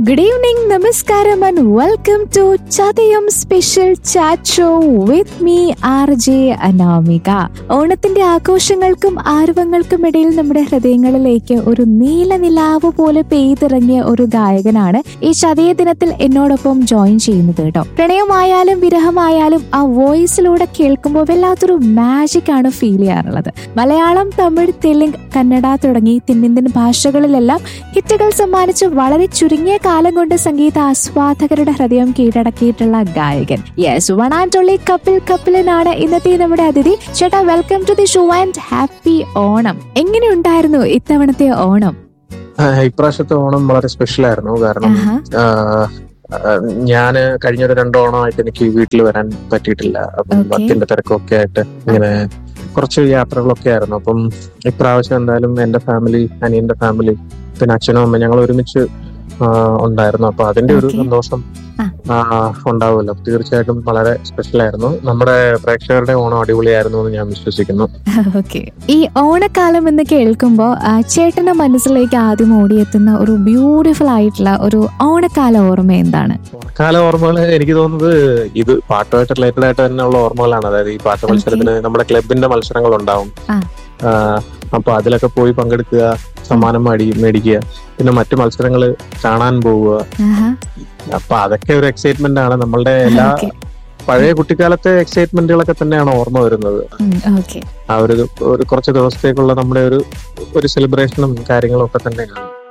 Good evening, Namaskaram, and welcome to Chadayam Special Chat Show with me, RJ Anamika ഓണത്തിന്റെ ആഘോഷങ്ങൾക്കും ആരവങ്ങൾക്കും ഇടയിൽ നമ്മുടെ ഹൃദയങ്ങളിലേക്ക് ഒരു നീല നിലാവ് പോലെ പെയ്തിറങ്ങിയ ഒരു ഗായകനാണ് ഈ ചതയ ദിനത്തിൽ എന്നോടൊപ്പം ജോയിൻ ചെയ്യുന്നത് കേട്ടോ പ്രണയമായാലും വിരഹമായാലും ആ വോയിസിലൂടെ കേൾക്കുമ്പോൾ വല്ലാത്തൊരു മാജിക് ആണ് ഫീൽ ചെയ്യാറുള്ളത് മലയാളം തമിഴ് തെലുങ്ക് കന്നഡ തുടങ്ങി തെന്നിന്ത്യൻ ഭാഷകളിലെല്ലാം ഹിറ്റുകൾ സമ്മാനിച്ച് വളരെ ചുരുങ്ങിയ കാലം കൊണ്ട് സംഗീത ആസ്വാദകരുടെ ഹൃദയം കീഴടക്കിയിട്ടുള്ള ഗായകൻ യെസ് വൺ ആൻഡ് ഓൺലി കപ്പിൽ കപ്പിലനാണ് ഇന്നത്തെ നമ്മുടെ അതിഥി ചേട്ടാ welcome to the show and happy Onam എങ്ങനെയുണ്ടായിരുന്നു ഇത്തവണത്തെ ഓണം ആ, ഇപ്രാവശ്യത്തെ ഓണം വളരെ സ്പെഷ്യൽ ആയിരുന്നു കാരണം ആഹാ. ഞാൻ കഴിഞ്ഞൊരു രണ്ടു ഓണമായിട്ട് എനിക്ക് വീട്ടിൽ വരാൻ പറ്റിയിട്ടില്ല അപ്പം Okay. വർക്കിന്റെ തിരക്കൊക്കെ ആയിട്ട് ഇങ്ങനെ കുറച്ച് യാത്രകളൊക്കെ ആയിരുന്നു അപ്പം ഇപ്രാവശ്യം എന്തായാലും എന്റെ ഫാമിലി അനിയന്റെ ഫാമിലി പിന്നെ അച്ഛനും അമ്മ ഞങ്ങൾ ഒരുമിച്ച് ആ, ഉണ്ടായിരുന്നു അപ്പൊ അതിന്റെ ഒരു Okay. സന്തോഷം ആ. ആ, ഉണ്ടാവുമല്ലോ അപ്പൊ തീർച്ചയായിട്ടും വളരെ സ്പെഷ്യൽ ആയിരുന്നു നമ്മുടെ പ്രേക്ഷകരുടെ ഓണം അടിപൊളിയായിരുന്നു എന്ന് ഞാൻ വിശ്വസിക്കുന്നു ഓക്കെ ഈ ഓണക്കാലം എന്ന് കേൾക്കുമ്പോൾ ചേട്ടന്റെ മനസ്സിലേക്ക് ആദ്യം ഓടിയെത്തുന്ന ഒരു ബ്യൂട്ടിഫുൾ ആയിട്ടുള്ള ഒരു ഓണക്കാല ഓർമ്മ എന്താണ് ഓണക്കാല ഓർമ്മകൾ എനിക്ക് തോന്നുന്നത് ഇത് പാട്ടുമായിട്ട് റിലേറ്റഡ് ആയിട്ട് തന്നെയുള്ള ഓർമ്മകളാണ് അതായത് ഈ പാട്ട് മത്സരത്തിന് നമ്മുടെ ക്ലബിന്റെ മത്സരങ്ങൾ ഉണ്ടാവും ആ. ആ, അപ്പൊ അതിലൊക്കെ പോയി പങ്കെടുക്കുക സമ്മാനം മേടി മേടിക്കുക പിന്നെ മറ്റു മത്സരങ്ങൾ കാണാൻ പോവുക ആഹാ. അപ്പൊ അതൊക്കെ ഒരു എക്സൈറ്റ്മെന്റ് ആണ് നമ്മളുടെ എല്ലാ Okay. പഴയ കുട്ടിക്കാലത്തെ എക്സൈറ്റ്മെന്റുകളൊക്കെ തന്നെയാണ് ഓർമ്മ വരുന്നത് ഉം, okay. ആ ഒരു ഒരു കുറച്ച് ദിവസത്തേക്കുള്ള നമ്മുടെ ഒരു ഒരു സെലിബ്രേഷനും കാര്യങ്ങളും ഒക്കെ തന്നെയാണ്